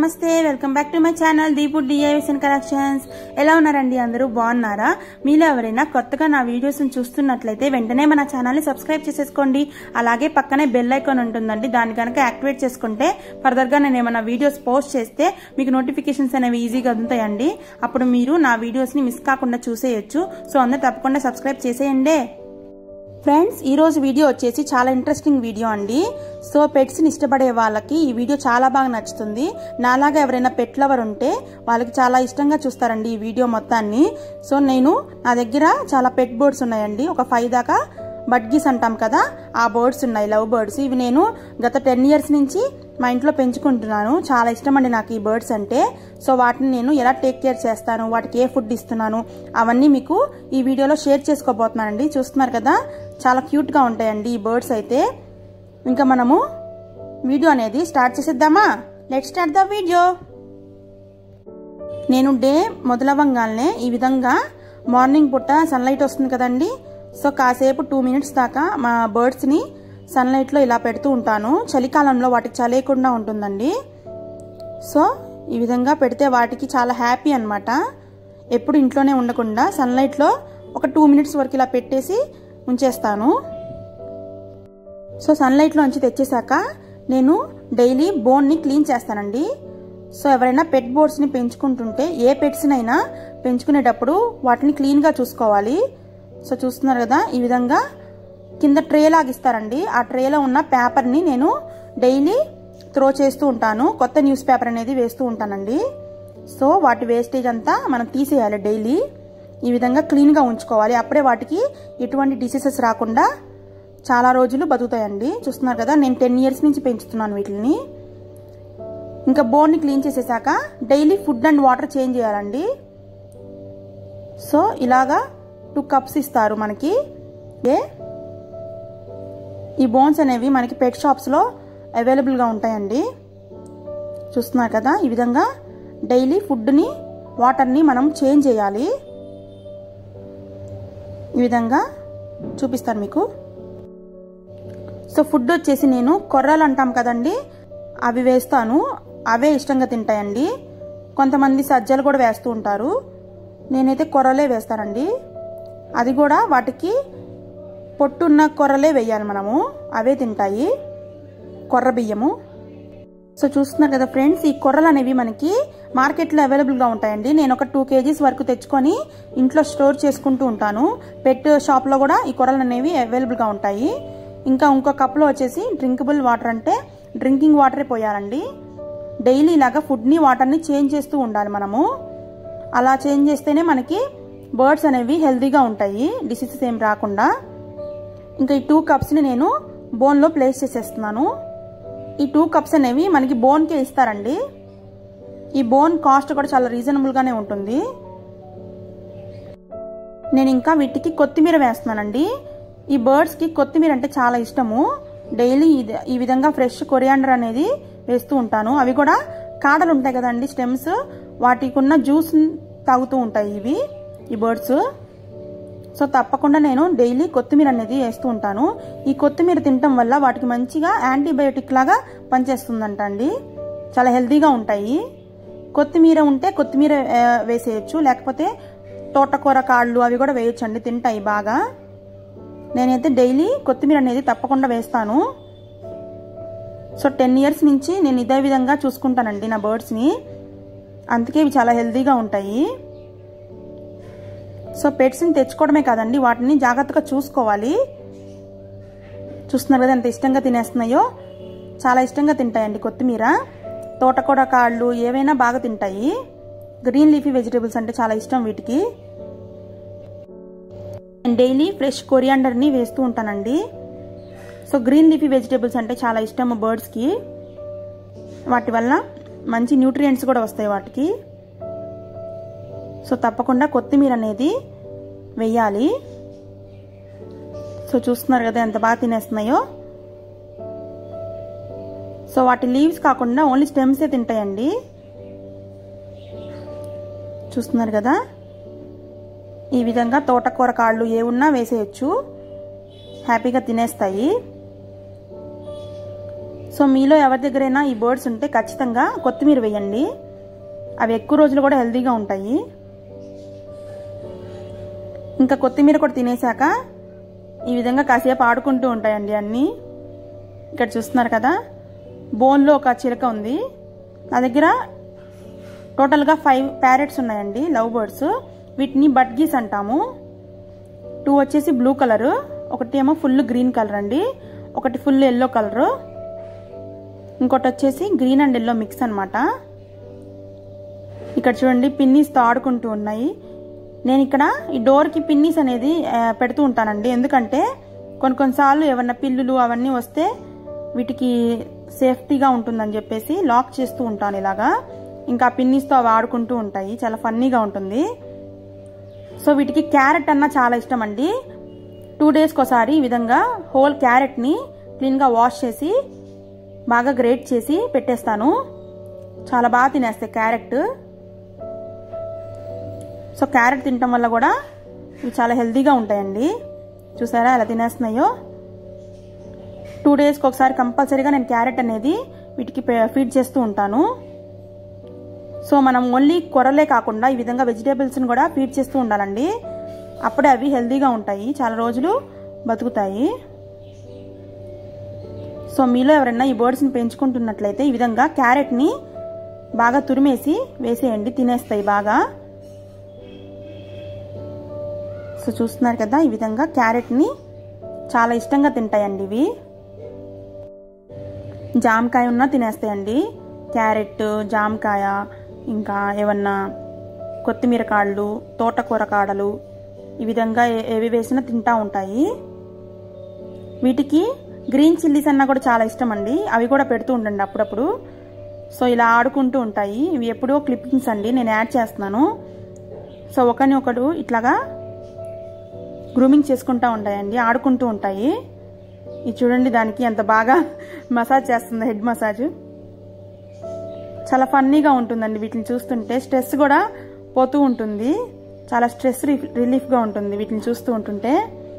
నమస్తే welcome back to my channel Deepu division collections ఎలా ఉన్నారండి అందరూ బాగున్నారా మీలో ఎవరైనా కొత్తగా నా వీడియోస్ చూస్తున్నట్లయితే వెంటనే మన ఛానల్ని సబ్స్క్రైబ్ చేసేసుకోండి అలాగే పక్కనే బెల్ ఐకాన్ ఉంటుందండి దాన్ని కనుక యాక్టివేట్ చేసుకుంటే ఫర్దర్గా నేను ఏమైనా వీడియోస్ పోస్ట్ చేస్తే మీకు నోటిఫికేషన్స్ అనేవి ఈజీగా అందుతాయండి అప్పుడు మీరు నా వీడియోస్ని మిస్ కాకుండా చూసేయొచ్చు సో అందరు తప్పకుండా సబ్స్క్రైబ్ చేసేయండి ఫ్రెండ్స్ ఈ రోజు వీడియో వచ్చేసి చాలా ఇంట్రెస్టింగ్ వీడియో అండి సో పెట్స్ని ఇష్టపడే వాళ్ళకి ఈ వీడియో చాలా బాగా నచ్చుతుంది నాలాగా ఎవరైనా పెట్ లవర్ ఉంటే వాళ్ళకి చాలా ఇష్టంగా చూస్తారండి ఈ వీడియో మొత్తాన్ని సో నేను నా దగ్గర చాలా పెట్ బర్డ్స్ ఉన్నాయండి ఒక ఫైవ్ దాకా బడ్గీస్ అంటాం కదా ఆ బర్డ్స్ ఉన్నాయి లవ్ బర్డ్స్ ఇవి నేను గత టెన్ ఇయర్స్ నుంచి మా ఇంట్లో పెంచుకుంటున్నాను చాలా ఇష్టం అండి నాకు ఈ బర్డ్స్ అంటే సో వాటిని నేను ఎలా టేక్ కేర్ చేస్తాను వాటికి ఏ ఫుడ్ ఇస్తున్నాను అవన్నీ మీకు ఈ వీడియోలో షేర్ చేసుకోబోతున్నానండి చూస్తున్నారు కదా చాలా క్యూట్గా ఉంటాయండి ఈ బర్డ్స్ అయితే ఇంకా మనము వీడియో అనేది స్టార్ట్ చేసేద్దామా లెట్ స్టార్ట్ ద వీడియో నేను డే మొదలవ్వంగానే ఈ విధంగా మార్నింగ్ పుట్ట సన్లైట్ వస్తుంది కదండి సో కాసేపు టూ మినిట్స్ దాకా మా బర్డ్స్ని సన్లైట్లో ఇలా పెడుతూ ఉంటాను చలికాలంలో వాటికి చలేయకుండా ఉంటుందండి సో ఈ విధంగా పెడితే వాటికి చాలా హ్యాపీ అనమాట ఎప్పుడు ఇంట్లోనే ఉండకుండా సన్లైట్లో ఒక టూ మినిట్స్ వరకు ఇలా పెట్టేసి ఉంచేస్తాను సో సన్లైట్లోంచి తెచ్చేసాక నేను డైలీ బోన్ని క్లీన్ చేస్తానండి సో ఎవరైనా పెట్ బోర్డ్స్ని పెంచుకుంటుంటే ఏ పెట్స్నైనా పెంచుకునేటప్పుడు వాటిని క్లీన్గా చూసుకోవాలి సో చూస్తున్నారు కదా ఈ విధంగా కింద ట్రే లాగిస్తారండి ఆ ట్రేలో ఉన్న పేపర్ని నేను డైలీ త్రో చేస్తూ ఉంటాను కొత్త న్యూస్ పేపర్ అనేది వేస్తూ ఉంటానండి సో వాటి వేస్టేజ్ అంతా మనం తీసేయాలి డైలీ ఈ విధంగా క్లీన్గా ఉంచుకోవాలి అప్పుడే వాటికి ఎటువంటి డిసీజెస్ రాకుండా చాలా రోజులు బతుకుతాయండి చూస్తున్నారు కదా నేను టెన్ ఇయర్స్ నుంచి పెంచుతున్నాను వీటిని ఇంకా బోన్ని క్లీన్ చేసేసాక daily food and water change చేయాలండి సో ఇలాగా టూ కప్స్ ఇస్తారు మనకి ఏ ఈ బోన్స్ అనేవి మనకి పెట్ షాప్స్లో అవైలబుల్గా ఉంటాయండి చూస్తున్నారు కదా ఈ విధంగా డైలీ ఫుడ్ని వాటర్ని మనం చేంజ్ చేయాలి ఈ విధంగా చూపిస్తాను మీకు సో ఫుడ్ వచ్చేసి నేను కొర్రలు అంటాం కదండి అవి వేస్తాను అవే ఇష్టంగా తింటాయండి కొంతమంది సజ్జలు కూడా వేస్తూ ఉంటారు నేనైతే కొర్రలే వేస్తానండి అది కూడా వాటికి పొట్టున్న కొర్రలే వేయాలి మనము అవే తింటాయి కొర్ర బియ్యము సో చూస్తున్నారు కదా ఫ్రెండ్స్ ఈ కొర్రలు అనేవి మనకి మార్కెట్లో అవైలబుల్గా ఉంటాయండి నేను ఒక టూ కేజీస్ వరకు తెచ్చుకొని ఇంట్లో స్టోర్ చేసుకుంటూ ఉంటాను పెట్ షాప్లో కూడా ఈ కొర్రలు అనేవి అవైలబుల్గా ఉంటాయి ఇంకా ఇంకో కప్లో వచ్చేసి డ్రింకబుల్ వాటర్ అంటే డ్రింకింగ్ వాటరే పోయాలండి డైలీ ఇలాగా ఫుడ్ని వాటర్ని చేంజ్ చేస్తూ ఉండాలి మనము అలా చేంజ్ చేస్తేనే మనకి బర్డ్స్ అనేవి హెల్తీగా ఉంటాయి డిసీజెస్ ఏం రాకుండా ఇంకా ఈ టూ కప్స్ని నేను బోన్లో ప్లేస్ చేసేస్తున్నాను ఈ టూ కప్స్ అనేవి మనకి బోన్కే ఇస్తారండి ఈ బోన్ కాస్ట్ కూడా చాలా రీజనబుల్గానే ఉంటుంది నేను ఇంకా వీటికి కొత్తిమీర వేస్తున్నానండి ఈ బర్డ్స్కి కొత్తిమీర అంటే చాలా ఇష్టము డైలీ ఈ విధంగా ఫ్రెష్ కొరియాండర్ అనేది వేస్తూ ఉంటాను అవి కూడా కాడలు ఉంటాయి కదండి స్టెమ్స్ వాటికి ఉన్న జ్యూస్ తాగుతూ ఉంటాయి ఇవి ఈ బర్డ్స్ సో తప్పకుండా నేను డైలీ కొత్తిమీర అనేది వేస్తూ ఉంటాను ఈ కొత్తిమీర తినటం వల్ల వాటికి మంచిగా యాంటీబయోటిక్ లాగా పనిచేస్తుందంట అండి చాలా హెల్తీగా ఉంటాయి కొత్తిమీర ఉంటే కొత్తిమీర వేసేయచ్చు లేకపోతే తోటకూర కాళ్ళు అవి కూడా వేయచ్చు అండి తింటాయి బాగా నేనైతే డైలీ కొత్తిమీర అనేది తప్పకుండా వేస్తాను సో టెన్ ఇయర్స్ నుంచి నేను ఇదే విధంగా చూసుకుంటానండి నా బర్డ్స్ని అందుకే ఇవి చాలా హెల్తీగా ఉంటాయి సో పెట్స్ని తెచ్చుకోవడమే కాదండి వాటిని జాగ్రత్తగా చూసుకోవాలి చూస్తున్నారు కదా ఎంత ఇష్టంగా తినేస్తున్నాయో చాలా ఇష్టంగా తింటాయండి కొత్తిమీర తోటకూర కాళ్ళు ఏవైనా బాగా తింటాయి గ్రీన్ లీఫీ వెజిటేబుల్స్ అంటే చాలా ఇష్టం వీటికి డైలీ ఫ్రెష్ కొరియాండర్ని వేస్తూ ఉంటానండి సో గ్రీన్ లీఫీ వెజిటేబుల్స్ అంటే చాలా ఇష్టం బర్డ్స్కి వాటి వల్ల మంచి న్యూట్రియంట్స్ కూడా వస్తాయి వాటికి సో తప్పకుండా కొత్తిమీర అనేది వెయ్యాలి సో చూస్తున్నారు కదా ఎంత బాగా తినేస్తున్నాయో సో వాటి లీవ్స్ కాకుండా ఓన్లీ స్టెమ్సే తింటాయండి చూస్తున్నారు కదా ఈ విధంగా తోటకూర కాళ్ళు ఏ ఉన్నా వేసేయచ్చు హ్యాపీగా తినేస్తాయి సో మీలో ఎవరి దగ్గరైనా ఈ బర్డ్స్ ఉంటే ఖచ్చితంగా కొత్తిమీర వేయండి అవి ఎక్కువ రోజులు కూడా హెల్తీగా ఉంటాయి ఇంకా కొత్తిమీర కూడా తినేసాక ఈ విధంగా కాసేపు ఆడుకుంటూ ఉంటాయండి అన్నీ ఇక్కడ చూస్తున్నారు కదా బోన్లో ఒక చిలక ఉంది నా దగ్గర టోటల్గా ఫైవ్ ప్యారెట్స్ ఉన్నాయండి లవ్ బర్డ్స్ వీటిని బడ్గీస్ అంటాము టూ వచ్చేసి బ్లూ కలరు ఒకటి ఏమో ఫుల్ గ్రీన్ కలర్ అండి ఒకటి ఫుల్ ఎల్లో కలరు ఇంకోటి వచ్చేసి గ్రీన్ అండ్ ఎల్లో మిక్స్ అనమాట ఇక్కడ చూడండి పిన్నీస్తో ఆడుకుంటూ ఉన్నాయి నేను ఇక్కడ ఈ డోర్కి పిన్నీస్ అనేది పెడుతూ ఉంటానండి ఎందుకంటే కొన్ని కొన్నిసార్లు ఏమన్నా పిల్లులు అవన్నీ వస్తే వీటికి సేఫ్టీగా ఉంటుందని చెప్పేసి లాక్ చేస్తూ ఉంటాను ఇలాగా ఇంకా పిన్నీస్తో అవి ఆడుకుంటూ ఉంటాయి చాలా ఫన్నీగా ఉంటుంది సో వీటికి క్యారెట్ అన్న చాలా ఇష్టం అండి టూ డేస్కి ఒకసారి ఈ విధంగా హోల్ క్యారెట్ని క్లీన్గా వాష్ చేసి బాగా గ్రేట్ చేసి పెట్టేస్తాను చాలా బాగా తినేస్తాయి క్యారెట్ సో క్యారెట్ తినటం వల్ల కూడా ఇవి చాలా హెల్తీగా ఉంటాయండి చూసారా ఎలా తినేస్తున్నాయో టూ డేస్కి ఒకసారి కంపల్సరీగా నేను క్యారెట్ అనేది వీటికి ఫీడ్ చేస్తూ ఉంటాను సో మనం ఓన్లీ కొరలే కాకుండా ఈ విధంగా వెజిటేబుల్స్ని కూడా ఫీడ్ చేస్తూ ఉండాలండి అప్పుడే అవి హెల్తీగా ఉంటాయి చాలా రోజులు బతుకుతాయి సో మీలో ఎవరైనా ఈ బర్డ్స్ని పెంచుకుంటున్నట్లయితే ఈ విధంగా క్యారెట్ని బాగా తురిమేసి వేసేయండి తినేస్తాయి బాగా సో చూస్తున్నారు కదా ఈ విధంగా క్యారెట్ని చాలా ఇష్టంగా తింటాయండి ఇవి జామకాయ ఉన్నా తినేస్తాయండి క్యారెట్ జామకాయ ఇంకా ఏమన్నా కొత్తిమీర కాళ్ళు తోటకూర కాడలు ఈ విధంగా ఏవి వేసినా తింటా ఉంటాయి వీటికి గ్రీన్ చిల్లీస్ అన్నా కూడా చాలా ఇష్టం అండి అవి కూడా పెడుతూ ఉండండి అప్పుడప్పుడు సో ఇలా ఆడుకుంటూ ఉంటాయి ఇవి ఎప్పుడో క్లిప్పింగ్స్ అండి నేను యాడ్ చేస్తున్నాను సో ఒకరిని ఒకడు ఇట్లాగా గ్రూమింగ్ చేసుకుంటూ ఉంటాయండి ఆడుకుంటూ ఉంటాయి ఇది చూడండి దానికి ఎంత బాగా మసాజ్ చేస్తుంది హెడ్ మసాజ్ చాలా ఫన్నీగా ఉంటుందండి వీటిని చూస్తుంటే స్ట్రెస్ కూడా పోతూ ఉంటుంది చాలా స్ట్రెస్ రిలీఫ్గా ఉంటుంది వీటిని చూస్తూ ఉంటుంటే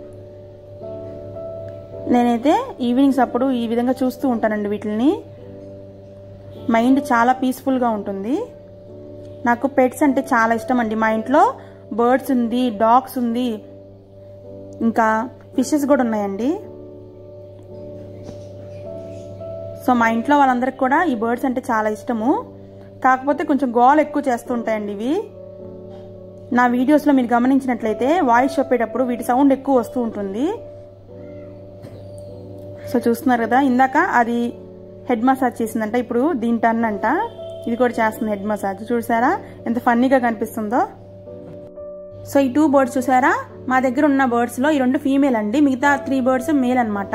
నేనైతే ఈవినింగ్స్ అప్పుడు ఈ విధంగా చూస్తూ ఉంటానండి వీటిని మైండ్ చాలా పీస్ఫుల్గా ఉంటుంది నాకు పెట్స్ అంటే చాలా ఇష్టం అండి మా ఇంట్లో బర్డ్స్ ఉంది డాగ్స్ ఉంది ఇంకా ఫిషెస్ కూడా ఉన్నాయండి సో మా ఇంట్లో వాళ్ళందరికి కూడా ఈ బర్డ్స్ అంటే చాలా ఇష్టము కాకపోతే కొంచెం గోల్ ఎక్కువ చేస్తూ ఉంటాయండి ఇవి నా వీడియోస్లో మీరు గమనించినట్లయితే వాయిస్ చెప్పేటప్పుడు వీటి సౌండ్ ఎక్కువ వస్తూ ఉంటుంది సో చూస్తున్నారు కదా ఇందాక అది హెడ్ మసాజ్ చేసిందంట ఇప్పుడు దీని టర్న్ అంట ఇది కూడా చేస్తుంది హెడ్ మసాజ్ చూసారా ఎంత ఫన్నీగా కనిపిస్తుందో సో ఈ టూ బర్డ్స్ చూసారా మా దగ్గర ఉన్న బర్డ్స్లో ఈ రెండు ఫీమేల్ అండి మిగతా త్రీ బర్డ్స్ మేల్ అనమాట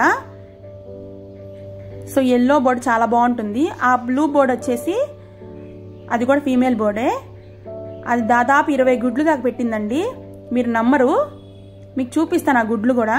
సో ఎల్లో బోర్డ్ చాలా బాగుంటుంది ఆ బ్లూ బోర్డ్ వచ్చేసి అది కూడా ఫీమేల్ బోర్డే అది దాదాపు ఇరవై గుడ్లు దాకా పెట్టిందండి మీరు నమ్మరు మీకు చూపిస్తాను ఆ గుడ్లు కూడా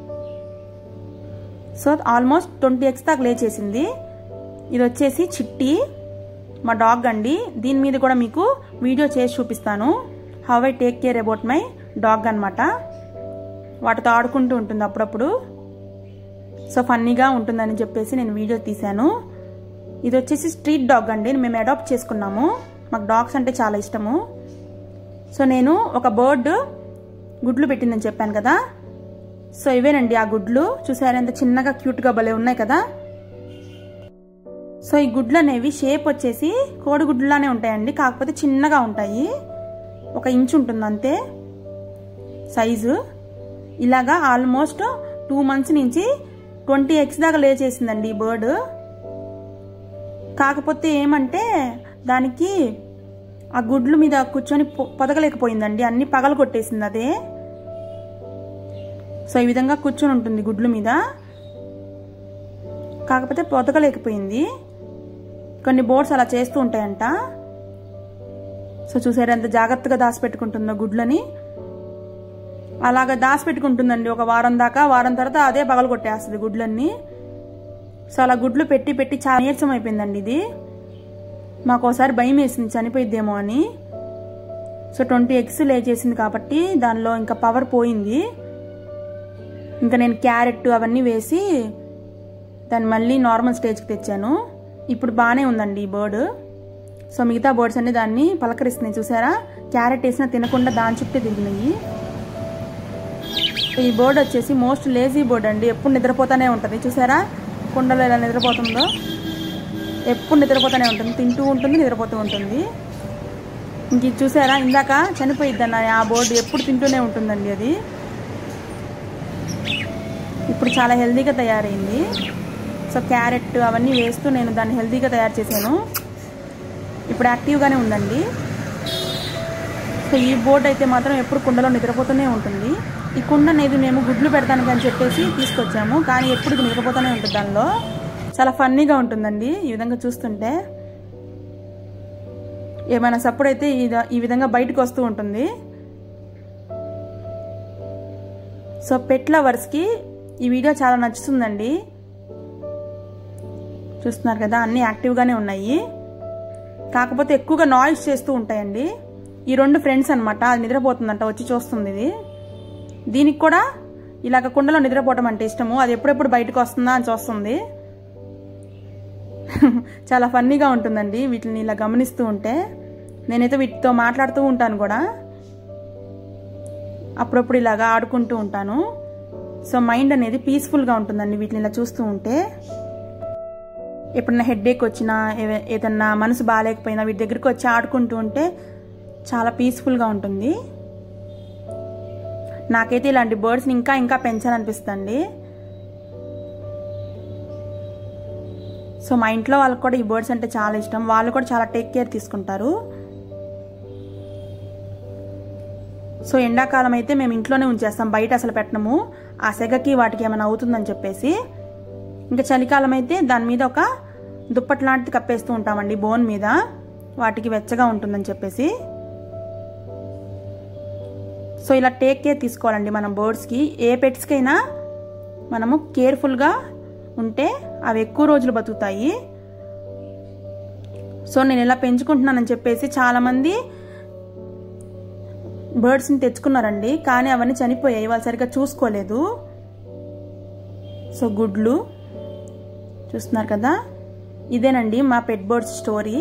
సో ఆల్మోస్ట్ ట్వంటీ ఎక్స్ దాకా లేచేసింది ఇది వచ్చేసి చిట్టి మా డాగ్ అండి దీని మీద కూడా మీకు వీడియో చేసి చూపిస్తాను how I take care about my dog అనమాట వాటితో ఆడుకుంటూ ఉంటుంది అప్పుడప్పుడు సో ఫన్నీగా ఉంటుందని చెప్పేసి నేను వీడియో తీశాను ఇది వచ్చేసి స్ట్రీట్ డాగ్ అండి మేము అడాప్ట్ చేసుకున్నాము మాకు డాగ్స్ అంటే చాలా ఇష్టము సో నేను ఒక బర్డ్ గుడ్లు పెట్టిందని చెప్పాను కదా సో ఇవేనండి ఆ గుడ్లు చూసారా ఎంత చిన్నగా క్యూట్గా భలే ఉన్నాయి కదా సో ఈ గుడ్లు అనేవి షేప్ వచ్చేసి కోడిగుడ్లులానే ఉంటాయండి కాకపోతే చిన్నగా ఉంటాయి ఒక ఇంచు ఉంటుంది అంతే సైజు ఇలాగా ఆల్మోస్ట్ టూ మంత్స్ నుంచి ట్వంటీ ఎక్స్ దాకా లే చేసిందండి ఈ బర్డ్ కాకపోతే ఏమంటే దానికి ఆ గుడ్లు మీద కూర్చొని పొదగలేకపోయిందండి అన్ని పగల కొట్టేసింది అదే సో ఈ విధంగా కూర్చొని ఉంటుంది గుడ్లు మీద కాకపోతే పొదగలేకపోయింది కొన్ని బోర్డ్స్ అలా చేస్తూ ఉంటాయంట సో చూసారు ఎంత జాగ్రత్తగా దాచిపెట్టుకుంటుందో గుడ్లని అలాగ దాచిపెట్టుకుంటుందండి ఒక వారం దాకా వారం తర్వాత అదే పగలు కొట్టేస్తుంది గుడ్లన్నీ సో అలా గుడ్లు పెట్టి పెట్టి చాలా నీరసం అయిపోయిందండి ఇది మాకు ఒకసారి భయం వేసింది చనిపోయిద్దేమో అని సో ట్వంటీ ఎగ్స్ లే చేసింది కాబట్టి దానిలో ఇంకా పవర్ పోయింది ఇంకా నేను క్యారెట్ అవన్నీ వేసి దాన్ని మళ్ళీ నార్మల్ స్టేజ్కి తెచ్చాను ఇప్పుడు బాగానే ఉందండి ఈ బర్డ్ సో మిగతా బర్డ్స్ అన్ని దాన్ని పలకరిస్తున్నాయి చూసారా క్యారెట్ వేసినా తినకుండా దాని చుట్టే తిరిగినాయి ఈ బర్డ్ వచ్చేసి మోస్ట్ లేజీ బర్డ్ అండి ఎప్పుడు నిద్రపోతానే ఉంటుంది చూసారా కుండలో ఎలా నిద్రపోతుందో ఎప్పుడు నిద్రపోతూనే ఉంటుంది తింటూ ఉంటుంది నిద్రపోతూ ఉంటుంది ఇంక ఇది చూసారా ఇందాక చనిపోయిద్ది అన్న ఆ బోర్డు ఎప్పుడు తింటూనే ఉంటుందండి అది ఇప్పుడు చాలా హెల్తీగా తయారైంది సో క్యారెట్ అవన్నీ వేస్తూ నేను దాన్ని హెల్తీగా తయారు చేశాను ఇప్పుడు యాక్టివ్గానే ఉందండి సో ఈ బోర్డు అయితే మాత్రం ఎప్పుడు కుండలో నిద్రపోతూనే ఉంటుంది ఈ కుండ అనేది మేము గుడ్లు పెడతానికి అని చెప్పేసి తీసుకొచ్చాము కానీ ఎప్పుడు ఇది నిద్రపోతూనే ఉంటుంది దానిలో చాలా ఫన్నీగా ఉంటుందండి ఈ విధంగా చూస్తుంటే ఏమైనా సప్పుడు అయితే ఈ విధంగా బయటకు వస్తూ ఉంటుంది సో పెట్ లవర్స్కి ఈ వీడియో చాలా నచ్చుతుందండి చూస్తున్నారు కదా అన్నీ యాక్టివ్గానే ఉన్నాయి కాకపోతే ఎక్కువగా నాయిస్ చేస్తూ ఉంటాయండి ఈ రెండు ఫ్రెండ్స్ అనమాట అది నిద్రపోతుందంట వచ్చి చూస్తుంది ఇది దీనికి కూడా ఇలాగ కుండలో నిద్రపోవటం అంటే ఇష్టము అది ఎప్పుడెప్పుడు బయటకు వస్తుందా అని చూస్తుంది చాలా ఫన్నీగా ఉంటుందండి వీటిని ఇలా గమనిస్తూ ఉంటే నేనైతే వీటితో మాట్లాడుతూ ఉంటాను కూడా అప్పుడప్పుడు ఇలాగా ఆడుకుంటూ ఉంటాను సో మైండ్ అనేది పీస్ఫుల్గా ఉంటుందండి వీటిని ఇలా చూస్తూ ఉంటే ఎప్పుడన్నా హెడ్ఏక్ వచ్చినా ఏదన్నా మనసు బాగాలేకపోయినా వీటి దగ్గరికి వచ్చి ఆడుకుంటూ ఉంటే చాలా పీస్ఫుల్గా ఉంటుంది నాకైతే ఇలాంటి బర్డ్స్ని ఇంకా ఇంకా పెంచాలనిపిస్తుంది సో మా ఇంట్లో వాళ్ళకి కూడా ఈ బర్డ్స్ అంటే చాలా ఇష్టం వాళ్ళు కూడా చాలా టేక్ కేర్ తీసుకుంటారు సో ఎండాకాలం అయితే మేము ఇంట్లోనే ఉంచేస్తాం బయట అసలు పెట్టనము ఆ సెగకి వాటికి ఏమైనా అవుతుందని చెప్పేసి ఇంకా చలికాలం అయితే దాని మీద ఒక దుప్పటి లాంటిది కప్పేస్తూ ఉంటామండి బోన్ మీద వాటికి వెచ్చగా ఉంటుందని చెప్పేసి సో ఇలా టేక్ కేర్ తీసుకోవాలండి మనం బర్డ్స్కి ఏ పెట్స్కైనా మనము కేర్ఫుల్గా ఉంటే అవి ఎక్కువ రోజులు బతుకుతాయి సో నేను ఇలా పెంచుకుంటున్నానని చెప్పేసి చాలామంది బర్డ్స్ని తెచ్చుకున్నారండి కానీ అవన్నీ చనిపోయాయి వాళ్ళు సరిగ్గా చూసుకోలేదు సో గుడ్లు చూస్తున్నారు కదా ఇదేనండి మా పెట్ బర్డ్స్ స్టోరీ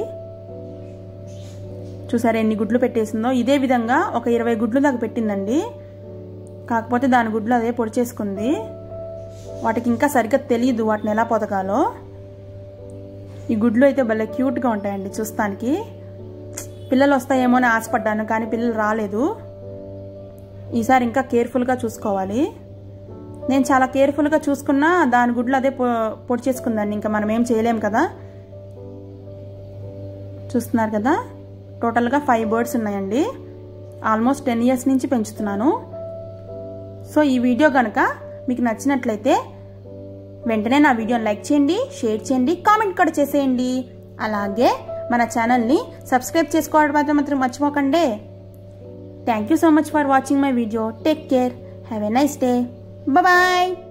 చూసారా ఎన్ని గుడ్లు పెట్టేసిందో ఇదే విధంగా ఒక ఇరవై గుడ్లు దాకా పెట్టిందండి కాకపోతే దాని గుడ్లు అదే పొడిచేసుకుంది వాటికి ఇంకా సరిగ్గా తెలియదు వాటిని ఎలా పొదగాలో ఈ గుడ్లు అయితే భలే క్యూట్గా ఉంటాయండి చూస్తానికి పిల్లలు వస్తాయేమో అని ఆశపడ్డాను కానీ పిల్లలు రాలేదు ఈసారి ఇంకా కేర్ఫుల్గా చూసుకోవాలి నేను చాలా కేర్ఫుల్గా చూసుకున్నా దాని గుడ్లు అదే పొడి చేసుకుందండి ఇంకా మనం ఏం చేయలేం కదా చూస్తున్నారు కదా టోటల్గా ఫైవ్ బర్డ్స్ ఉన్నాయండి ఆల్మోస్ట్ టెన్ ఇయర్స్ నుంచి పెంచుతున్నాను సో ఈ వీడియో కనుక మీకు నచ్చినట్లయితే వెంటనే నా వీడియోని లైక్ చేయండి షేర్ చేయండి కామెంట్ కూడా చేసేయండి అలాగే మన ఛానల్ని సబ్స్క్రైబ్ చేసుకోవడం మాత్రం మాత్రం మర్చిపోకండి thank you so much for watching my video take care have a nice day bye